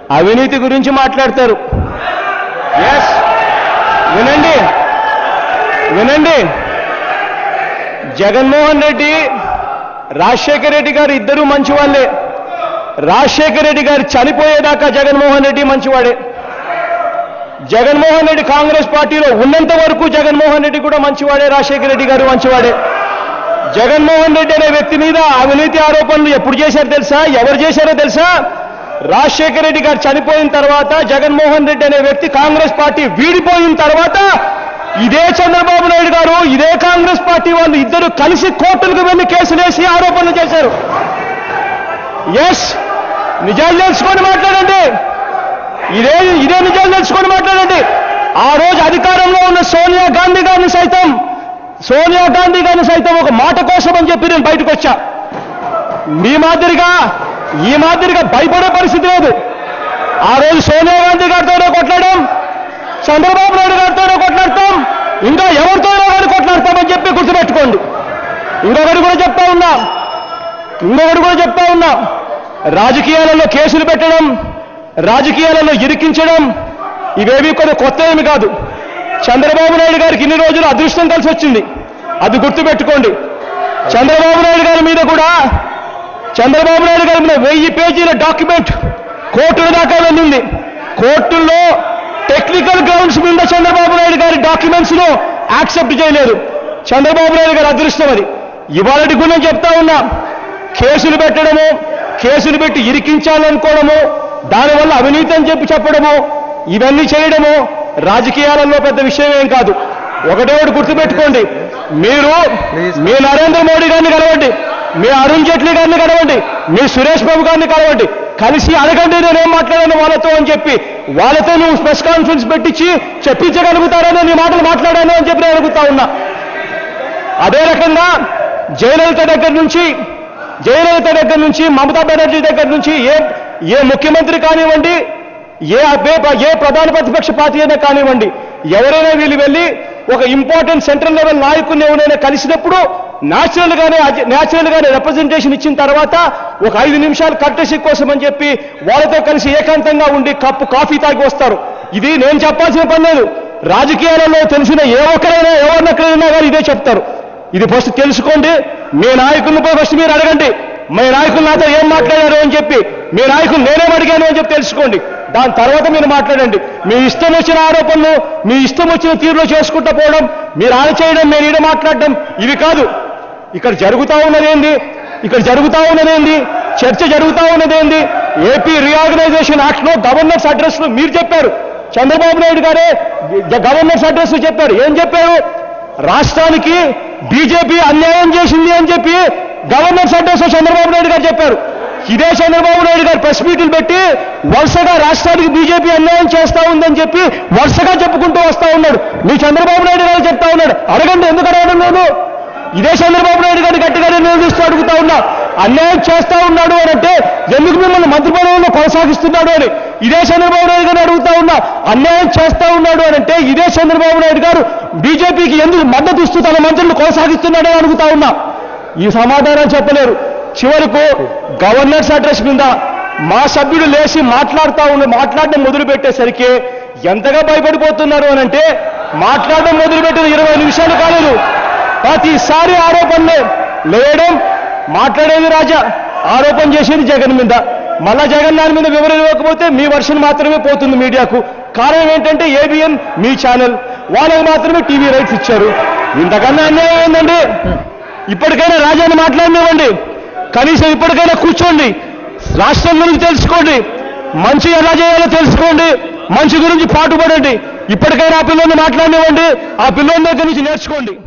అవినీతి గురించి మాట్లాడతారు ఎస్ వినండి వినండి జగన్మోహన్ రెడ్డి రాజశేఖర రెడ్డి గారు ఇద్దరూ మంచివాళ్ళే రాజశేఖర రెడ్డి గారు చనిపోయేదాకా జగన్మోహన్ రెడ్డి మంచివాడే జగన్మోహన్ రెడ్డి కాంగ్రెస్ పార్టీలో ఉన్నంత వరకు జగన్మోహన్ రెడ్డి కూడా మంచివాడే రాజశేఖర రెడ్డి గారు మంచివాడే జగన్మోహన్ రెడ్డి అనే వ్యక్తి మీద అవినీతి ఆరోపణలు ఎప్పుడు చేశారో తెలుసా ఎవరు చేశారో తెలుసా రాజశేఖర రెడ్డి గారు చనిపోయిన తర్వాత జగన్మోహన్ రెడ్డి అనే వ్యక్తి కాంగ్రెస్ పార్టీ వీడిపోయిన తర్వాత ఇదే చంద్రబాబు నాయుడు గారు ఇదే కాంగ్రెస్ పార్టీ వాళ్ళు ఇద్దరు కలిసి కోర్టులకు వెళ్లి కేసులు వేసి ఆరోపణలు చేశారు ఎస్ నిజాలు తెలుసుకొని మాట్లాడండి ఇదే ఇదే నిజాలు తెలుసుకొని మాట్లాడండి ఆ రోజు అధికారంలో ఉన్న సోనియా గాంధీ గారిని సైతం సోనియా గాంధీ గారిని సైతం ఒక మాట కోసం అని చెప్పి నేను బయటకు వచ్చా మీ మాదిరిగా ఈ మాదిరిగా భయపడే పరిస్థితి లేదు ఆ రోజు సోనియా గాంధీ గారితోనే కొట్లాడాం చంద్రబాబు నాయుడు గారితోనే కొట్లాడతాం ఇంకా ఎవరితోనో కానీ కొట్లాడతామని చెప్పి గుర్తుపెట్టుకోండి ఇంకొకటి కూడా చెప్తా ఉన్నా ఇంకొకటి కూడా చెప్తా ఉన్నా రాజకీయాలలో కేసులు పెట్టడం రాజకీయాలలో ఇరికించడం ఇవేవి కొద్ది కొత్త ఏమి కాదు చంద్రబాబు నాయుడు గారికి ఇన్ని రోజులు అదృష్టం కలిసి వచ్చింది అది గుర్తుపెట్టుకోండి చంద్రబాబు నాయుడు గారి మీద కూడా చంద్రబాబు నాయుడు గారి మీద వెయ్యి పేజీల డాక్యుమెంట్ కోర్టుల దాకా వెళ్ళింది కోర్టుల్లో టెక్నికల్ గ్రౌండ్స్ మీద చంద్రబాబు నాయుడు గారి డాక్యుమెంట్స్ ను యాక్సెప్ట్ చేయలేదు చంద్రబాబు నాయుడు గారి అదృష్టం అది ఇవాళటి కూడా నేను చెప్తా ఉన్నా కేసులు పెట్టడము కేసులు పెట్టి ఇరికించాలనుకోవడము దానివల్ల అవినీతి అని చెప్పి చెప్పడము ఇవన్నీ చేయడము రాజకీయాలలో పెద్ద విషయం ఏం కాదు ఒకటే ఒకటి గుర్తుపెట్టుకోండి మీరు మీ నరేంద్ర మోడీ గారిని కలవండి మీ అరుణ్ జైట్లీ గారిని కలవండి మీ సురేష్ బాబు గారిని కలవండి కలిసి అడగండి నేనేం మాట్లాడాను వాళ్ళతో అని చెప్పి వాళ్ళతో నువ్వు ప్రెస్ కాన్ఫరెన్స్ పెట్టించి చెప్పించగలుగుతారని నీ మాటలు మాట్లాడాను అని చెప్పి నేను అడుగుతా ఉన్నా అదే రకంగా జయలలిత దగ్గర నుంచి జయలలిత దగ్గర నుంచి మమతా బెనర్జీ దగ్గర నుంచి ఏ ఏ ముఖ్యమంత్రి కానివ్వండి ఏ అభ్య- ఏ ప్రధాన ప్రతిపక్ష పార్టీ అయినా కానివ్వండి ఎవరైనా వీళ్ళు వెళ్ళి ఒక ఇంపార్టెంట్ సెంట్రల్ లెవెల్ నాయకుడిని ఎవరైనా కలిసినప్పుడు న్యాచురల్ గానే న్యాచురల్ గానే రిప్రజెంటేషన్ ఇచ్చిన తర్వాత ఒక ఐదు నిమిషాలు కట్టేసి కోసం అని చెప్పి వాళ్ళతో కలిసి ఏకాంతంగా ఉండి కప్పు కాఫీ తాగి వస్తారు ఇది నేను చెప్పాల్సిన పని లేదు రాజకీయాలలో తెలిసిన ఏ ఒక్కరైనా ఎవరినెక్కడైనా కానీ ఇదే చెప్తారు ఇది ఫస్ట్ తెలుసుకోండి మీ నాయకులను పోయి ఫస్ట్ మీరు అడగండి మీ నాయకులు నాతో ఏం మాట్లాడారు అని చెప్పి మీ నాయకులు నేనేం అడిగాను అని చెప్పి తెలుసుకోండి దాని తర్వాత మీరు మాట్లాడండి మీ ఇష్టం వచ్చిన ఆరోపణలు మీ ఇష్టం వచ్చిన తీరులో చేసుకుంటూ పోవడం మీరు ఆడ చేయడం మీరు ఈడ మాట్లాడడం ఇవి కాదు ఇక్కడ జరుగుతా ఉన్నదేంది ఇక్కడ జరుగుతా ఉన్నదేంది చర్చ జరుగుతా ఉన్నదేంది ఏపీ రీఆర్గనైజేషన్ యాక్ట్ లో గవర్నర్స్ అడ్రస్ లో మీరు చెప్పారు చంద్రబాబు నాయుడు గారే గ- గవర్నర్స్ అడ్రస్ లో చెప్పారు ఏం చెప్పారు రాష్ట్రానికి బీజేపీ అన్యాయం చేసింది అని చెప్పి గవర్నర్స్ అడ్రస్ లో చంద్రబాబు నాయుడు గారు చెప్పారు ఇదే చంద్రబాబు నాయుడు గారు ప్రెస్ మీట్లు పెట్టి వరుసగా రాష్ట్రానికి బీజేపీ అన్యాయం చేస్తా ఉందని చెప్పి వరుసగా చెప్పుకుంటూ వస్తా ఉన్నాడు మీ చంద్రబాబు నాయుడు గారు చెప్తా ఉన్నాడు అడగండి ఎందుకు అడగడం లేదు ఇదే చంద్రబాబు నాయుడు గారిని గట్టిగానే నిలదీస్తూ అడుగుతా ఉన్నా అన్యాయం చేస్తా ఉన్నాడు అని అంటే ఎందుకు మిమ్మల్ని మంత్రి పదవుల్లో కొనసాగిస్తున్నాడు అని ఇదే చంద్రబాబు నాయుడు గారిని అడుగుతా ఉన్నా అన్యాయం చేస్తా ఉన్నాడు అని అంటే ఇదే చంద్రబాబు నాయుడు గారు బీజేపీకి ఎందుకు మద్దతు ఇస్తూ తన మంత్రులను కొనసాగిస్తున్నాడు అని అడుగుతా ఉన్నా ఈ సమాధానం చెప్పలేరు చివరకు గవర్నర్స్ అడ్రస్ మీద మా సభ్యుడు లేచి మాట్లాడుతా ఉన్న మాట్లాడడం మొదలు పెట్టేసరికి ఎంతగా భయపడిపోతున్నారు అని అంటే మాట్లాడడం మొదలుపెట్టిన ఇరవై నిమిషాలు కాలేదు ప్రతిసారి ఆరోపణలే లేయడం మాట్లాడేది రాజా ఆరోపణ చేసేది జగన్ మీద మళ్ళా జగన్ దాని మీద వివరణ ఇవ్వకపోతే మీ వర్షన్ మాత్రమే పోతుంది మీడియాకు కారణం ఏంటంటే ఏబిఎన్ మీ ఛానల్ వాళ్ళకి మాత్రమే టీవీ రైట్స్ ఇచ్చారు ఇంతకన్నా అన్యాయం ఏందండి ఇప్పటికైనా రాజాని మాట్లాడనివ్వండి కనీసం ఇప్పటికైనా కూర్చోండి రాష్ట్రం గురించి తెలుసుకోండి మంచి ఎలా చేయాలో తెలుసుకోండి మంచి గురించి పాటుపడండి ఇప్పటికైనా ఆ పిల్లల్ని మాట్లాడనివ్వండి ఆ పిల్లల దగ్గర నుంచి నేర్చుకోండి